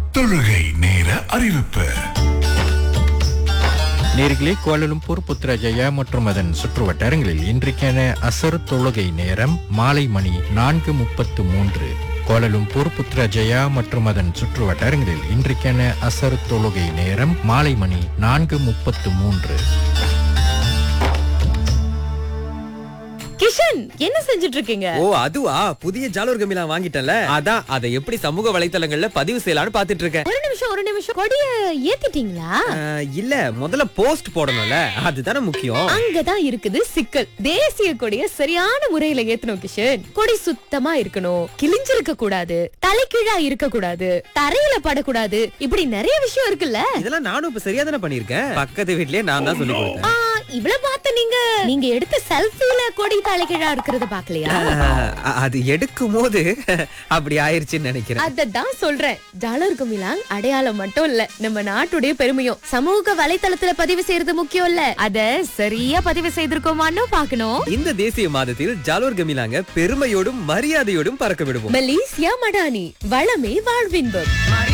தொழுகை நேர அறிவிப்பு நேர்களே கோலலும்பூர் புத்ரஜயா மற்றும் அதன் சுற்று வட்டாரங்களில் இன்றைக்கான அசர் தொழுகை நேரம் மாலை மணி நான்கு முப்பத்து மூன்று கோலலும்பூர் புத்ரஜயா மற்றும் அதன் சுற்று வட்டாரங்களில் இன்றைக்கான அசர் தொழுகை நேரம் மாலை மணி நான்கு முப்பத்து மூன்று கிஷன் என்ன செஞ்சுட்டு இருக்கீங்க ஓ அதுவா புதிய ஜாலூர் கமிலா வாங்கிட்டேன்ல அதான் அதை எப்படி சமூக வலைத்தளங்கள்ல பதிவு செய்யலாம்னு பாத்துட்டு இருக்கேன் ஒரு நிமிஷம் ஒரு நிமிஷம் கொடிய ஏத்திட்டீங்களா அஹ், இல்ல முதல்ல போஸ்ட் போடணும்ல அதுதானே முக்கியம் அங்கதான் இருக்குது சிக்கல் தேசிய கொடிய சரியான முறையில ஏத்தணும் கிஷன் கொடி சுத்தமா இருக்கணும் கிழிஞ்சிருக்க கூடாது தலைகீழா இருக்க கூடாது தரையில படக்கூடாது இப்படி நிறைய விஷயம் இருக்குல்ல இதெல்லாம் நானும் இப்ப சரியா தானே பண்ணிருக்கேன் பக்கத்து வீட்லயே நான் தான் சொல்லி கொடுத்தேன் ஆ, இவ்வளவு பார்த்த நீங்க நீங்க எடுத்த செல்ஃபில கொடி தலைகீழா இருக்கிறத பாக்கலையா அஹ், அது எடுக்கும் போது அப்படி ஆயிருச்சுன்னு நினைக்கிறேன் அததான் சொல்றேன் டாலர் குமிலாங் அடையாளம் மட்டும் இல்ல நம்ம நாட்டுடைய பெருமையும் சமூக வலைத்தளத்துல பதிவு செய்யறது முக்கியம் இல்ல அத சரியா பதிவு செய்திருக்கோமான்னு பாக்கணும் இந்த தேசிய மாதத்தில் ஜாலூர் கமிலாங்க பெருமையோடும் மரியாதையோடும் பறக்க விடுவோம் மலேசியா மடானி வளமே வாழ்வின்பம்